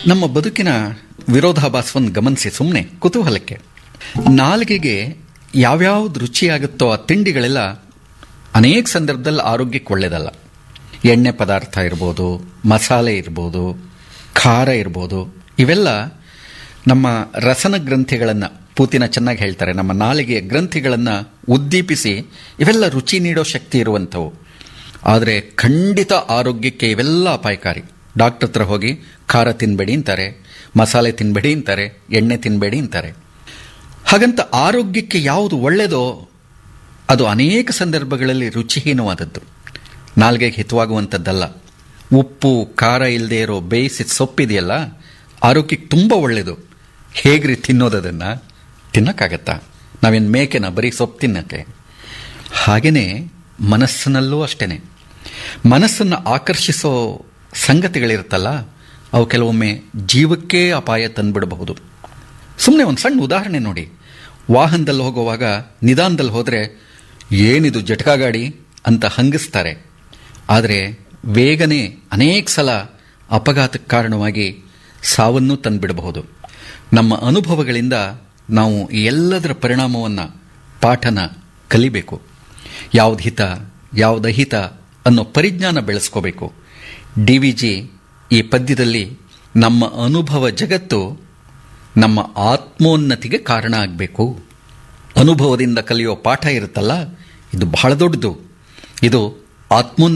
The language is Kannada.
ನಮ್ಮ ಬದುಕಿನ ವಿರೋಧಾಭಾಸವನ್ನು ಗಮನಿಸಿ ಸುಮ್ಮನೆ ಕುತೂಹಲಕ್ಕೆ ನಾಲಿಗೆಗೆ ಯಾವ್ಯಾವ್ದು ರುಚಿಯಾಗುತ್ತೋ ಆ ತಿಂಡಿಗಳೆಲ್ಲ ಅನೇಕ ಸಂದರ್ಭದಲ್ಲಿ ಆರೋಗ್ಯಕ್ಕೆ ಒಳ್ಳೆಯದಲ್ಲ ಎಣ್ಣೆ ಪದಾರ್ಥ ಇರ್ಬೋದು ಮಸಾಲೆ ಇರ್ಬೋದು ಖಾರ ಇರ್ಬೋದು ಇವೆಲ್ಲ ನಮ್ಮ ರಸನ ಗ್ರಂಥಿಗಳನ್ನು ಪೂತಿನ ಚೆನ್ನಾಗಿ ಹೇಳ್ತಾರೆ ನಮ್ಮ ನಾಲಿಗೆಯ ಗ್ರಂಥಿಗಳನ್ನು ಉದ್ದೀಪಿಸಿ ಇವೆಲ್ಲ ರುಚಿ ನೀಡೋ ಶಕ್ತಿ ಇರುವಂಥವು ಆದರೆ ಖಂಡಿತ ಆರೋಗ್ಯಕ್ಕೆ ಇವೆಲ್ಲ ಅಪಾಯಕಾರಿ ಡಾಕ್ಟರ್ ಹತ್ರ ಹೋಗಿ ಖಾರ ತಿನ್ಬೇಡಿ ಅಂತಾರೆ ಮಸಾಲೆ ತಿನ್ಬೇಡಿ ಅಂತಾರೆ ಎಣ್ಣೆ ತಿನ್ಬೇಡಿ ಅಂತಾರೆ ಹಾಗಂತ ಆರೋಗ್ಯಕ್ಕೆ ಯಾವುದು ಒಳ್ಳೆಯದೋ ಅದು ಅನೇಕ ಸಂದರ್ಭಗಳಲ್ಲಿ ರುಚಿಹೀನವಾದದ್ದು ನಾಲ್ಗೆಗೆ ಹಿತವಾಗುವಂಥದ್ದಲ್ಲ ಉಪ್ಪು ಖಾರ ಇಲ್ಲದೆ ಇರೋ ಬೇಯಿಸಿದ ಸೊಪ್ಪಿದೆಯಲ್ಲ ಆರೋಗ್ಯಕ್ಕೆ ತುಂಬ ಒಳ್ಳೆಯದು ಹೇಗ್ರಿ ತಿನ್ನೋದನ್ನು ತಿನ್ನಕ್ಕಾಗತ್ತಾ ನಾವೇನು ಮೇಕೆನ ಬರೀ ಸೊಪ್ಪು ತಿನ್ನಕ್ಕೆ ಹಾಗೆಯೇ ಮನಸ್ಸಿನಲ್ಲೂ ಅಷ್ಟೇ ಮನಸ್ಸನ್ನು ಆಕರ್ಷಿಸೋ ಸಂಗತಿಗಳಿರುತ್ತಲ್ಲ ಅವು ಕೆಲವೊಮ್ಮೆ ಜೀವಕ್ಕೇ ಅಪಾಯ ತಂದುಬಿಡಬಹುದು ಸುಮ್ಮನೆ ಒಂದು ಸಣ್ಣ ಉದಾಹರಣೆ ನೋಡಿ ವಾಹನದಲ್ಲಿ ಹೋಗುವಾಗ ನಿಧಾನದಲ್ಲಿ ಹೋದರೆ ಏನಿದು ಜಟಕಾ ಗಾಡಿ ಅಂತ ಹಂಗಿಸ್ತಾರೆ ಆದರೆ ಬೇಗನೆ ಅನೇಕ ಸಲ ಅಪಘಾತಕ್ಕೆ ಕಾರಣವಾಗಿ ಸಾವನ್ನೂ ತಂದುಬಿಡಬಹುದು ನಮ್ಮ ಅನುಭವಗಳಿಂದ ನಾವು ಈ ಎಲ್ಲದರ ಪರಿಣಾಮವನ್ನು ಪಾಠನ ಕಲಿಬೇಕು ಯಾವ್ದು ಹಿತ ಯಾವ್ದು ಅಹಿತ ಅನ್ನೋ ಪರಿಜ್ಞಾನ ಬೆಳೆಸ್ಕೋಬೇಕು ಡಿ ವಿ ಜಿ ಈ ಪದ್ಯದಲ್ಲಿ ನಮ್ಮ ಅನುಭವ ಜಗತ್ತು ನಮ್ಮ ಆತ್ಮೋನ್ನತಿಗೆ ಕಾರಣ ಆಗಬೇಕು ಅನುಭವದಿಂದ ಕಲಿಯೋ ಪಾಠ ಇರುತ್ತಲ್ಲ ಇದು ಬಹಳ ದೊಡ್ಡದು ಇದು ಆತ್ಮೋನ್ನತಿ